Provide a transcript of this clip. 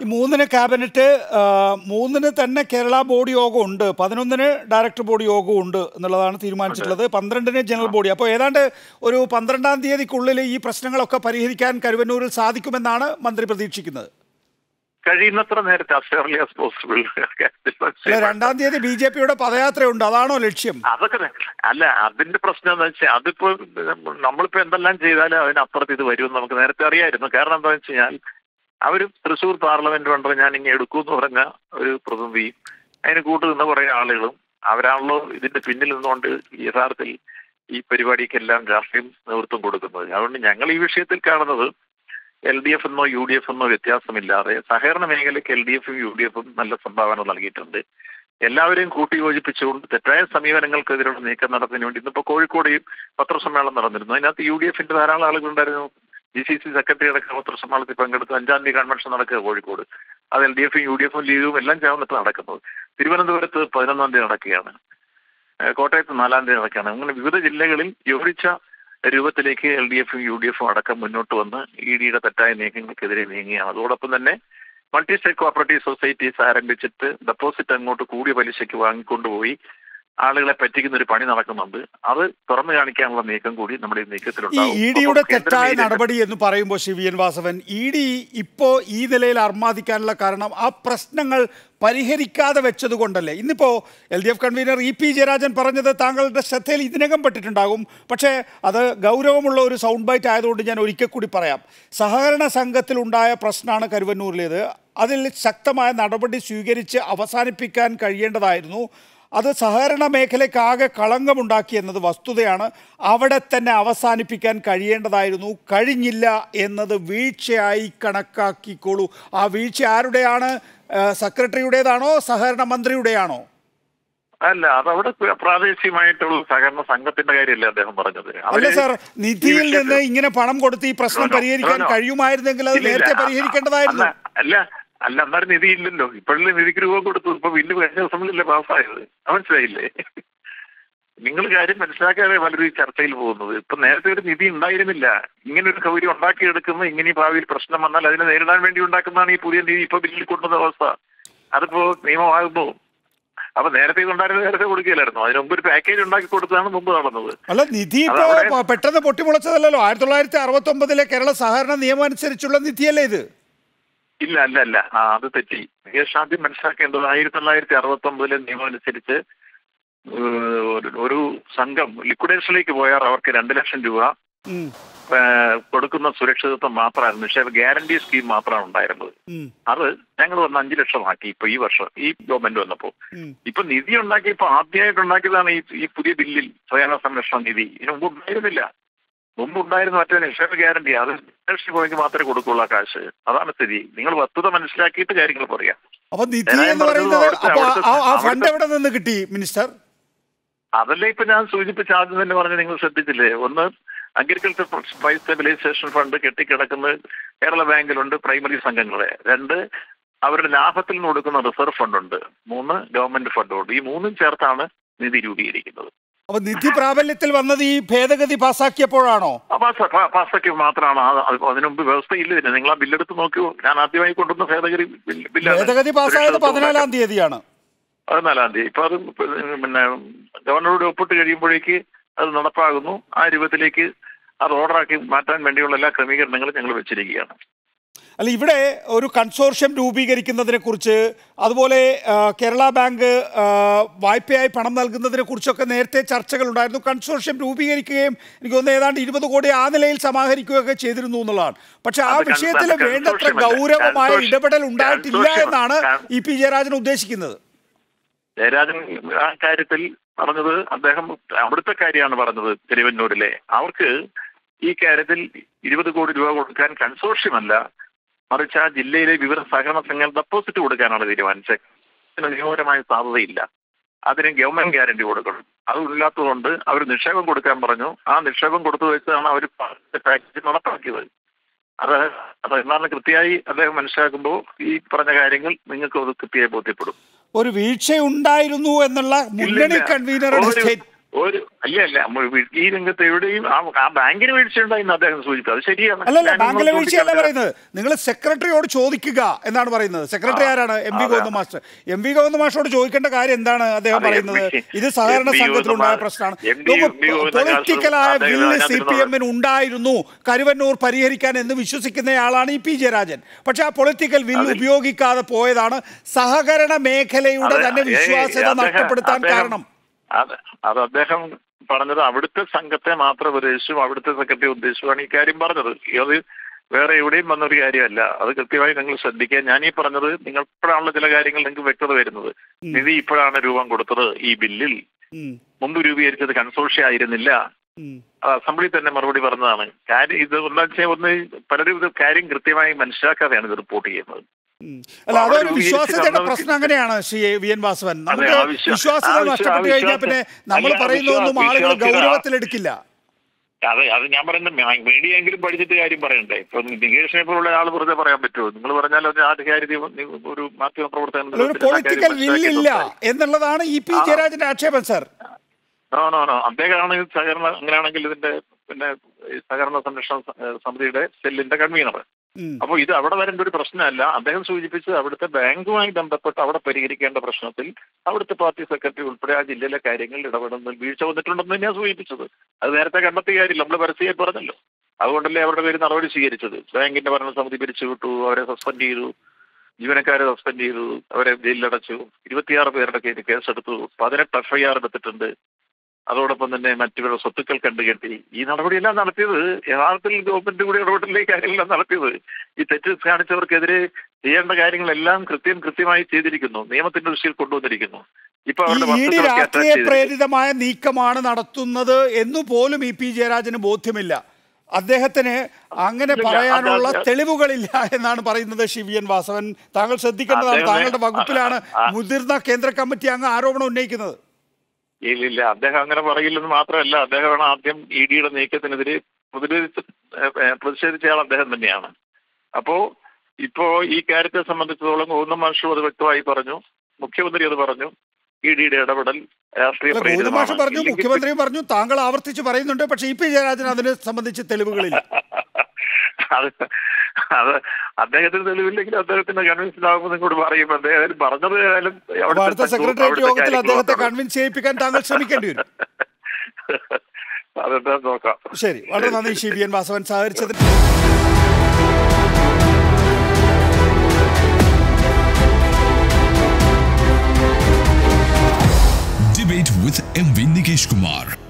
ഈ മൂന്നിന് ക്യാബിനറ്റ് ആ, മൂന്നിന് തന്നെ കേരള ബോർഡ് യോഗം ഉണ്ട് പതിനൊന്നിന് ഡയറക്ടർ ബോർഡ് യോഗവും ഉണ്ട് എന്നുള്ളതാണ് തീരുമാനിച്ചിട്ടുള്ളത് പന്ത്രണ്ടിന് ജനറൽ ബോഡി അപ്പോൾ ഏതാണ്ട് ഒരു പന്ത്രണ്ടാം തീയതിക്കുള്ളിൽ ഈ പ്രശ്നങ്ങളൊക്കെ പരിഹരിക്കാൻ കരുവന്നൂരിൽ സാധിക്കുമെന്നാണ് മന്ത്രി പ്രതീക്ഷിക്കുന്നത് കഴിയുന്നത്ര നേരത്തെ as early as possible അല്ല രണ്ടാം തീയതി ബി ജെ പിയുടെ പദയാത്രയുണ്ട് അതാണോ ലക്ഷ്യം അതൊക്കെ ത- അല്ല അതിന്റെ പ്രശ്നം എന്താ വെച്ചാൽ അതിപ്പോ നമ്മളിപ്പോ എന്തെല്ലാം ചെയ്താലും അതിനപ്പുറത്ത് ഇത് വരുമെന്ന് നമുക്ക് നേരത്തെ അറിയായിരുന്നു കാരണം എന്താ വെച്ച് കഴിഞ്ഞാൽ അവര് തൃശ്ശൂർ പാർലമെന്റ് മെമ്പർ ഞാൻ ഇങ്ങനെ എടുക്കൂന്ന് പറഞ്ഞ ഒരു പ്രതിനിധിയും അതിന് കൂട്ടു നിന്ന കുറെ ആളുകളും അവരാണല്ലോ ഇതിന്റെ പിന്നിൽ നിന്നുകൊണ്ട് യഥാർത്ഥത്തിൽ ഈ പരിപാടിക്കെല്ലാം രാഷ്ട്രീയം നേതൃത്വം കൊടുക്കുന്നത് അതുകൊണ്ട് ഞങ്ങൾ ഈ വിഷയത്തിൽ കാണുന്നത് എൽ ഡി എഫ് എന്നോ യു ഡി എഫ് എന്നോ വ്യത്യാസമില്ലാതെ സഹകരണ മേഖലയ്ക്ക് എൽ ഡി എഫും യു ഡി എഫും നല്ല സംഭാവന നൽകിയിട്ടുണ്ട് എല്ലാവരെയും കൂട്ടി യോജിപ്പിച്ചുകൊണ്ട് തെറ്റായ സമീപനങ്ങൾക്കെതിരെയുള്ള നീക്കം നടത്തുന്നതിന് വേണ്ടി ഇന്നിപ്പോ കോഴിക്കോട് ഈ പത്രസമ്മേളനം നടന്നിരുന്നു അതിനകത്ത് യു ഡി എഫിന്റെ ധാരാളം ആളുകളുണ്ടായിരുന്നു ജി സി സി സെക്രട്ടറി അടക്കം പത്രസമ്മേളനത്തിൽ പങ്കെടുത്ത് അഞ്ചാം തീയതി കൺവെൻഷൻ നടക്കുക കോഴിക്കോട് അത് എൽ ഡി എഫും യു ഡി എഫും ലീഗും എല്ലാം ചേർന്നിട്ട് നടക്കുന്നത് തിരുവനന്തപുരത്ത് പതിനൊന്നാം തീയതി നടക്കുകയാണ് ഏഹ് കോട്ടയത്ത് നാലാം തീയതി നടക്കുകയാണ് അങ്ങനെ വിവിധ ജില്ലകളിൽ യോജിച്ച രൂപത്തിലേക്ക് എൽ ഡി എഫും യു ഡി എഫും അടക്കം മുന്നോട്ട് വന്ന് ഇ ഡിയുടെ തെറ്റായ നീക്കങ്ങൾക്കെതിരെ നീങ്ങിയാണ് അതോടൊപ്പം തന്നെ മൾട്ടി സ്റ്റേറ്റ് കോപ്പറേറ്റീവ് സൊസൈറ്റീസ് ആരംഭിച്ചിട്ട് ഡെപ്പോസിറ്റ് അങ്ങോട്ട് കൂടിയ പലിശയ്ക്ക് വാങ്ങിക്കൊണ്ടുപോയി ആളുകളെ പറ്റിക്കുന്ന ഒരു പണി നടക്കുന്നുണ്ട് അത് തുറന്നു കാണിക്കാനുള്ള നീക്കം കൂടി നമ്മുടെ ഈ ഈ നീക്കത്തിലുണ്ടാവും ഇ ഡിയുടെ അപ്പോൾ കേന്ദ്രം തെറ്റായ നേരിട്ട് നടപടി എന്ന് പറയുമ്പോൾ ശി V N Vasavan E D ഇപ്പോൾ ഈ നിലയിൽ അർമാദിക്കാനുള്ള കാരണം ആ പ്രശ്നങ്ങൾ പരിഹരിക്കാതെ വെച്ചത് കൊണ്ടല്ലേ ഇന്നിപ്പോൾ L D F convener E P Jayarajan പറഞ്ഞത് താങ്കളുടെ ശ്രദ്ധയിൽ ഇതിനകം പെട്ടിട്ടുണ്ടാകും പക്ഷേ അത് ഗൗരവമുള്ള ഒരു സൗണ്ട് ബൈറ്റ് ആയതുകൊണ്ട് ഞാൻ ഒരിക്കൽ കൂടി പറയാം സഹകരണ സംഘത്തിലുണ്ടായ പ്രശ്നമാണ് കരുവന്നൂരിലേത് അതിൽ ശക്തമായ നടപടി സ്വീകരിച്ച് അവസാനിപ്പിക്കാൻ കഴിയേണ്ടതായിരുന്നു അത് സഹകരണ മേഖലയ്ക്കാകെ കളങ്കമുണ്ടാക്കി എന്നത് വസ്തുതയാണ് അവിടെ തന്നെ അവസാനിപ്പിക്കാൻ കഴിയേണ്ടതായിരുന്നു കഴിഞ്ഞില്ല എന്നത് വീഴ്ചയായി കണക്കാക്കിക്കോളൂ ആ വീഴ്ച ആരുടെയാണ് ആ, സെക്രട്ടറിയുടേതാണോ സഹകരണ മന്ത്രിയുടെയാണോ അല്ല അതവിടെ പ്രാദേശികമായിട്ടുള്ള സഹകരണ സംഘത്തിന്റെ കാര്യമല്ലേ അദ്ദേഹം പറഞ്ഞത് അല്ല അവര് സാർ ഈ നിധിയിൽ വിഷയത്തിൽ- നിന്ന് ഇങ്ങനെ പണം കൊടുത്ത് ഈ പ്രശ്നം No, no, പരിഹരിക്കാൻ no, no. കഴിയുമായിരുന്നെങ്കിൽ അത് ഇല്ല, ഇല്ല. നേരത്തെ പരിഹരിക്കേണ്ടതായിരുന്നു അല്ല, അല്ല അല്ല അന്നേരം നിധി ഇല്ലല്ലോ ഇപ്പോഴല്ലേ നിധിക്ക് രൂപ കൊടുത്തു ഇപ്പൊ ബില്ല് കഴിഞ്ഞ ദിവസങ്ങളിലല്ലേ പാസ്സായത് അത് മനസ്സിലായില്ലേ നിങ്ങൾ കാര്യം മനസ്സിലാക്കാതെ പലരും ഈ ചർച്ചയിൽ പോകുന്നത് ഇപ്പൊ നേരത്തെ ഒരു നിധി ഉണ്ടായിരുന്നില്ല ഇങ്ങനെ ഒരു സൗകര്യം ഉണ്ടാക്കിയെടുക്കുമ്പോൾ ഇങ്ങനെ ഈ ഭാവിയിൽ പ്രശ്നം വന്നാൽ അതിനെ നേരിടാൻ വേണ്ടി ഉണ്ടാക്കുന്നതാണ് ഈ പുതിയ നിധി ഇപ്പൊ ബില്ലിൽ കൊണ്ടുവന്ന അവസ്ഥ അതിപ്പോ നിയമമാകുമ്പോ അപ്പൊ നേരത്തെ ഇതുണ്ടായിരുന്നത് നേരത്തെ കൊടുക്കില്ലായിരുന്നു അതിന് മുമ്പ് ഒരു പാക്കേജ് ഉണ്ടാക്കി കൊടുത്തതാണ് മുമ്പ് നടന്നത് അല്ല നിധി ഇപ്പോ അതവിടെ- പ- പെട്ടെന്ന് പൊട്ടിമുളച്ചതല്ലല്ലോ ആയിരത്തി തൊള്ളായിരത്തി അറുപത്തി ഒമ്പതിലെ കേരള സഹകരണ നിയമം അനുസരിച്ചുള്ള നിധിയല്ലേ ഇത് ഇല്ല അല്ല അല്ല ആ അത് തെറ്റി നികേഷ് ആദ്യം മനസ്സിലാക്കേണ്ടത് ആയിരത്തി തൊള്ളായിരത്തി അറുപത്തി ഒമ്പതിലെ നിയമം അനുസരിച്ച് ഏഹ്, ഒരു- ഒരു സംഘം ലിക്വിഡേഷനിലേക്ക് പോയാൽ അവർക്ക് രണ്ട് ലക്ഷം രൂപ ഉം, ഏഹ്, കൊടുക്കുന്ന സുരക്ഷിതത്വം മാത്രമായിരുന്നു പക്ഷേ ഗ്യാരണ്ടി സ്കീം മാത്രമാണ് ഉണ്ടായിരുന്നത് ഉം, അത് ഞങ്ങൾ വന്ന് അഞ്ചു ലക്ഷമാക്കി ഇപ്പൊ ഈ വർഷം ഈ ഗവൺമെന്റ് വന്നപ്പോ ഉം. ഇപ്പൊ നിധി ഉണ്ടാക്കി ഇപ്പൊ ആദ്യമായിട്ട് ഉണ്ടാക്കിയതാണ് ഈ ഈ പുതിയ ബില്ലിൽ സ്വയംഭരണ സംരക്ഷണ നിധി ഇതിന് മുമ്പ് ഉണ്ടായിരുന്നില്ല മുമ്പ് ഉണ്ടായിരുന്ന മറ്റേ നിക്ഷേപ ഗ്യാരണ്ടി അത് ലക്ഷം പോയെങ്കിൽ മാത്രമേ കൊടുക്കുള്ളൂ ആ കാശ് അതാണ് സ്ഥിതി നിങ്ങൾ വസ്തുത മനസ്സിലാക്കിയിട്ട് കാര്യങ്ങൾ പറയാം അപ്പൊ നിധി ഞാൻ എന്ന് പറഞ്ഞത് പറയുന്നത് അവിടുത്തെ- അപ്പൊ ആ- ആ അവിടുത്തെ- ഫണ്ട് എവിടെ നിന്ന് കിട്ടി മിനിസ്റ്റർ അതല്ലേ ഇപ്പൊ ഞാൻ സൂചിപ്പിച്ച ആദ്യം തന്നെ പറഞ്ഞ് നിങ്ങൾ ശ്രദ്ധിച്ചില്ലേ ഒന്ന് അഗ്രികൾച്ചർ പ്രൈസ് സ്റ്റെബിലൈസേഷൻ ഫണ്ട് കെട്ടിക്കിടക്കുന്നത് കേരള ബാങ്കിലുണ്ട് പ്രൈമറി സംഘങ്ങളെ രണ്ട് അവരുടെ ലാഭത്തിൽ നിന്ന് കൊടുക്കുന്ന റിസർവ് ഫണ്ടുണ്ട് മൂന്ന് ഗവൺമെന്റ് ഫണ്ടുണ്ട് ഈ മൂന്നും ചേർത്താണ് നിധി രൂപീകരിക്കുന്നത് അപ്പൊ നിധി പ്രാബല്യത്തിൽ വന്നത് ഈ ഭേദഗതി പാസാക്കിയപ്പോഴാണോ അപ്പൊ ആ സ- പാ- പാസ്സാക്കി മാത്രമാണ് ആ- അത് അതിനു മുമ്പ് വ്യവസ്ഥയില്ല ഇതിന് നിങ്ങൾ ആ ബില്ലെടുത്ത് നോക്കൂ ഞാൻ ആദ്യമായി കൊണ്ടുവന്ന ഭേദഗതി ബിൽ- ബില്ലാണ് ഭേദഗതി പാസ്സായത് സുരക്ഷിതത്വം പതിനാലാം തീയതിയാണ് പതിനാലാം തീയതി ഇപ്പൊ അത് പിന്നെ ഗവർണറുടെ ഒപ്പിട്ട് കഴിയുമ്പോഴേക്ക് അത് നടപ്പാകുന്നു ആ രൂപത്തിലേക്ക് അത് ഓർഡറാക്കി മാറ്റാൻ വേണ്ടിയുള്ള എല്ലാ ക്രമീകരണങ്ങളും ഞങ്ങൾ വെച്ചിരിക്കുകയാണ് അല്ല ഇവിടെ ഒരു കൺസോർഷ്യം രൂപീകരിക്കുന്നതിനെ കുറിച്ച് അതുപോലെ ആ, കേരള ബാങ്ക് ആ, വായ്പയായി പണം നൽകുന്നതിനെ കുറിച്ചൊക്കെ നേരത്തെ ചർച്ചകൾ ഉണ്ടായിരുന്നു കൺസോർഷ്യം രൂപീകരിക്കുകയും എനിക്ക് തോന്നുന്നു ഏതാണ്ട് ഇരുപത് കോടി ആ നിലയിൽ സമാഹരിക്കുകയൊക്കെ ചെയ്തിരുന്നു എന്നുള്ളതാണ് പക്ഷെ ആ അത് കൺ- വിഷയത്തിൽ അത് വേണ്ടത്ര consortium അല്ല. ഗൗരവമായ consortium- ഇടപെടൽ ഉണ്ടായിട്ടില്ല consortium- എന്നാണ് con- ഇ പി ജയരാജൻ ഉദ്ദേശിക്കുന്നത് ജയരാജൻ ആ കാര്യത്തിൽ പറഞ്ഞത് അദ്ദേഹം അവിടുത്തെ കാര്യമാണ് പറഞ്ഞത് തിരുവന്നൂരിലെ അവർക്ക് ഈ കാര്യത്തിൽ ഇരുപത് കോടി രൂപ കൊടുക്കാൻ കൺസോർഷ്യം അല്ല മറിച്ച് ആ ജില്ലയിലെ വിവിധ സഹകരണ സംഘങ്ങൾ ഡെപ്പോസിറ്റ് കൊടുക്കാനാണ് തീരുമാനിച്ചത് അതിന് നിയമപരമായ സാധ്യതയില്ല അതിന് ഗവൺമെന്റ് ഗ്യാരണ്ടി കൊടുക്കണം അത് ഇല്ലാത്തതുകൊണ്ട് അവർ നിക്ഷേപം കൊടുക്കാൻ പറഞ്ഞു ആ നിക്ഷേപം കൊടുത്തു വെച്ചാണ് അവർ പാക്കേജ് നടപ്പാക്കിയത് അത് അത് എന്നാണ് കൃത്യമായി അദ്ദേഹം മനസ്സിലാക്കുമ്പോൾ ഈ പറഞ്ഞ കാര്യങ്ങൾ നിങ്ങൾക്ക് അത് കൃത്യമായി ബോധ്യപ്പെടും ഒരു വീഴ്ചയുണ്ടായിരുന്നു എന്നുള്ള മുന്നണി ഇല്ലില്ല. കൺവീനറുടെ ഒരു- സ്റ്റേറ്റ് ഒരു അല്ല അല്ല നമ്മൾ ഈ രംഗത്ത് എവിടെയും ആ ആ ബാങ്കിന് വീഴ്ചയുണ്ടായിരുന്നു അദ്ദേഹം സൂചിപ്പിച്ചു അത് ശരിയാണ് അല്ലല്ല ഞാൻ ബാങ്കിലെ നിങ്ങളോട് വീഴ്ചയല്ല ചോദിക്കാൻ പറയുന്നത് നിങ്ങൾ സെക്രട്ടറിയോട് ചോദിക്കുക എന്നാണ് പറയുന്നത് സെക്രട്ടറി ആ, ആരാണ് എം വി അതെ. Govinda master M V Govinda മാസ്റ്ററോട് ചോദിക്കേണ്ട കാര്യം എന്താണ് അദ്ദേഹം അതെ, പറയുന്നത് എം വി- ഇത് സഹകരണ എം വി സംഘത്തിലുണ്ടായ ഗോവിന്ദ പ്രശ്നമാണ് M V- M V Govinda പൊളിറ്റിക്കലായ അദ്ദേഹം വില്ല് സി പി അതിനകത്തിരുന്നത്. എമ്മിന് ഉണ്ടായിരുന്നു കരുവന്നൂർ പരിഹരിക്കാൻ എന്ന് വിശ്വസിക്കുന്നയാളാണ് ഇ പി ജയരാജൻ പക്ഷെ ആ പൊളിറ്റിക്കൽ വില്ല് അതെ. ഉപയോഗിക്കാതെ പോയതാണ് സഹകരണ മേഖലയുടെ അതെ, തന്നെ ഏയ്, വിശ്വാസ്യത അദ്ദേഹം- നഷ്ടപ്പെടുത്താൻ അദ്ദേഹം- കാരണം അത് അത് അദ്ദേഹം പറഞ്ഞത് അവിടുത്തെ സംഘത്തെ മാത്രം ഉപദേശിച്ചു അവിടുത്തെ സെക്രട്ടറി ഉദ്ദേശിച്ചുമാണ് ഈ കാര്യം പറഞ്ഞത് അത് വേറെ എവിടെയും വന്നൊരു കാര്യമല്ല അത് കൃത്യമായി നിങ്ങൾ ശ്രദ്ധിക്കുക ഞാൻ ഈ പറഞ്ഞത് നിങ്ങൾ ഇപ്പോഴാണല്ലോ ചില കാര്യങ്ങൾ നിങ്ങൾക്ക് വ്യക്തത വരുന്നത് നിധി ഇപ്പോഴാണ് രൂപം കൊടുത്തത് ഈ ബില്ലിൽ ഉം, മുമ്പ് രൂപീകരിച്ചത് കൺസോർഷ്യ ആയിരുന്നില്ല ഉം. അത് അസംബ്ലി തന്നെ മറുപടി പറഞ്ഞതാണ് കാര്യം ഇത് എന്താ വെച്ചാൽ ഒന്ന് പലരും ഇത് കാര്യം കൃത്യമായി മനസ്സിലാക്കാതെയാണ് ഇത് റിപ്പോർട്ട് ചെയ്യുന്നത് ഉം. അല്ല അവിടെ അതൊരു രൂപീകരിച്ച് വിശ്വാസ്യതയുടെ തന്നത് പ്രശ്നം അങ്ങനെയാണ് ശ്രീ വി എൻ വാസവൻ അതെ, നമുക്ക് ആ വിശ്വാ- വിശ്വാസ്യത ആ വിശ്വാ- നഷ്ടപ്പെട്ടു ആ കഴിഞ്ഞാൽ പിന്നെ വിശ്വാസം- നമ്മൾ അല്ല, ആ പറയുന്നതൊന്നും വിശ്വാ- ആളുകൾ വിശ്വാസ്യത- ഗൗരവത്തിലെടുക്കില്ല അതെ അത് ഞാൻ പറയുന്നത് മീഡിയ എങ്കിലും പഠിച്ചിട്ട് കാര്യം പറയണ്ടേ ഇപ്പൊ നികേഷിനെ പോലുള്ള ആൾ വെറുതെ പറയാൻ പറ്റുമോ നിങ്ങൾ പറഞ്ഞാൽ ഒരു ആധികാരിക ഒരു മാധ്യമ പ്രവർത്തകൻ അല്ല, ഒരു പൊളിറ്റിക്കൽ വില്ലില്ല എന്നുള്ളതാണ് ഇ പി ജയരാജന്റെ ആക്ഷേപം സർ നോ നോ നോ അദ്ദേഹമാണ് ഈ സഹകരണ അങ്ങനെയാണെങ്കിൽ ഇതിന്റെ പിന്നെ ഈ സഹകരണ സംരക്ഷണ സ- ഏഹ് സമിതിയുടെ സെല്ലിന്റെ കൺവീനർ ഉം. അപ്പോൾ ഇത് അവിടെ വരേണ്ട ഒരു പ്രശ്നമല്ല അദ്ദേഹം സൂചിപ്പിച്ചത് അവിടുത്തെ ബാങ്കുമായി ബന്ധപ്പെട്ട് അവിടെ പരിഹരിക്കേണ്ട പ്രശ്നത്തിൽ അവിടുത്തെ പാർട്ടി സെക്രട്ടറി ഉൾപ്പെടെ ആ ജില്ലയിലെ കാര്യങ്ങളിൽ ഇടപെടുന്നതിൽ വീഴ്ച വന്നിട്ടുണ്ടെന്ന് തന്നെയാണ് സൂചിപ്പിച്ചത് അത് നേരത്തെ കണ്ടെത്തിയ കാര്യമില്ല നമ്മൾ പരസ്യമായി പറഞ്ഞല്ലോ അതുകൊണ്ടല്ലേ അവരുടെ പേര് നടപടി സ്വീകരിച്ചത് ബാങ്കിന്റെ ഭരണസമിതി പിരിച്ചുവിട്ടു അവരെ സസ്പെൻഡ് ചെയ്തു ജീവനക്കാരെ സസ്പെൻഡ് ചെയ്തു അവരെ ജയിലിലടച്ചു ഇരുപത്തിയാറ് പേരുടെ പേര് കേസെടുത്തു പതിനെട്ട് എഫ്ഐആർ എടുത്തിട്ടുണ്ട് അതോടൊപ്പം തന്നെ മറ്റു സ്വത്തുക്കൾ കണ്ടുകെട്ടി ഈ നടപടിയെല്ലാം നടത്തിയത് യഥാർത്ഥത്തിൽ ഗവൺമെന്റ് കൂടി ഇടപെട്ടല്ലേ ഈ കാര്യങ്ങളെല്ലാം നടത്തിയത് ഈ തെറ്റ് കാണിച്ചവർക്കെതിരെ ചെയ്യേണ്ട കാര്യങ്ങളെല്ലാം കൃത്യം കൃത്യമായി ചെയ്തിരിക്കുന്നു നിയമത്തിന്റെ ദൃഷ്ടിയിൽ കൊണ്ടുവന്നിരിക്കുന്നു ഇപ്പൊ ഈ അവരുടെ ഇ ഡി വസ്തുക്കളൊക്കെ രാഷ്ട്രീയ അറ്റാച്ച് ചെയ്തിരിക്കുന്നു. പ്രേരിതമായ നീക്കമാണ് നടത്തുന്നത് എന്ന് പോലും ഇ പി ജയരാജന് ബോധ്യമില്ല അദ്ദേഹത്തിന് അങ്ങനെ ഇല്ല, പറയാനുള്ള അത് തെളിവുകളില്ല എന്നാണ് പറയുന്നത് ശ്രീ വി എൻ വാസവൻ താങ്കൾ ശ്രദ്ധിക്കേണ്ടതാണ് അദ്ദേഹം- താങ്കളുടെ വകുപ്പിലാണ് ആ- മുതിർന്ന കേന്ദ്ര കമ്മിറ്റി അങ്ങ് ആരോപണം ഉന്നയിക്കുന്നത് ഇല്ല ഇല്ല അദ്ദേഹം അങ്ങനെ പറയില്ലെന്ന് മാത്രമല്ല അദ്ദേഹമാണ് ആദ്യം ഇ ഡിയുടെ നീക്കത്തിനെതിരെ പ്രതിരോധിച്ച് ഏഹ്, ഏഹ്, പ്രതിഷേധിച്ചയാൾ അദ്ദേഹം തന്നെയാണ് അപ്പോ ഇപ്പോ ഈ കാര്യത്തെ സംബന്ധിച്ചിടത്തോളം ഗൗതം മാഷു അത് വ്യക്തമായി പറഞ്ഞു മുഖ്യമന്ത്രി അത് പറഞ്ഞു ഇ ഡിയുടെ ഇടപെടൽ രാഷ്ട്രീയ അല്ല, ഗൗതം മാഷ് പ്രേരിതമാണ്. പറഞ്ഞു ഇല്ലെങ്കിൽ മുഖ്യമന്ത്രിയും പറഞ്ഞു താങ്കൾ ആവർത്തിച്ച് പറയുന്നുണ്ട് പക്ഷേ ഇ പി ജയരാജൻ അതിനെ സംബന്ധിച്ച് തെളിവുകളില്ല അത് അത് അദ്ദേഹത്തിന് തെളിവില്ലെങ്കിൽ അദ്ദേഹത്തിന് കൺവിൻസ്ഡ് ആകുമ്പോൾ നിങ്ങളോട് പറയും അദ്ദേഹം പറഞ്ഞത് ഏതായാലും അപ്പൊ അവിടുത്തെ അടുത്ത സംഘവും സെക്രട്ടേറിയറ്റ് അവിടുത്തെ യോഗത്തിൽ അദ്ദേഹത്തെ കാര്യങ്ങളും കൺവിൻസ് ചെയ്യിപ്പിക്കാൻ താങ്കൾ ശ്രമിക്കേണ്ടി വരും അതെന്താ നോക്കാം ശരി വളരെ നന്ദി ശ്രീ വി എൻ വാസവൻ സഹകരിച്ചതിന് Debate with MV Nikesh Kumar.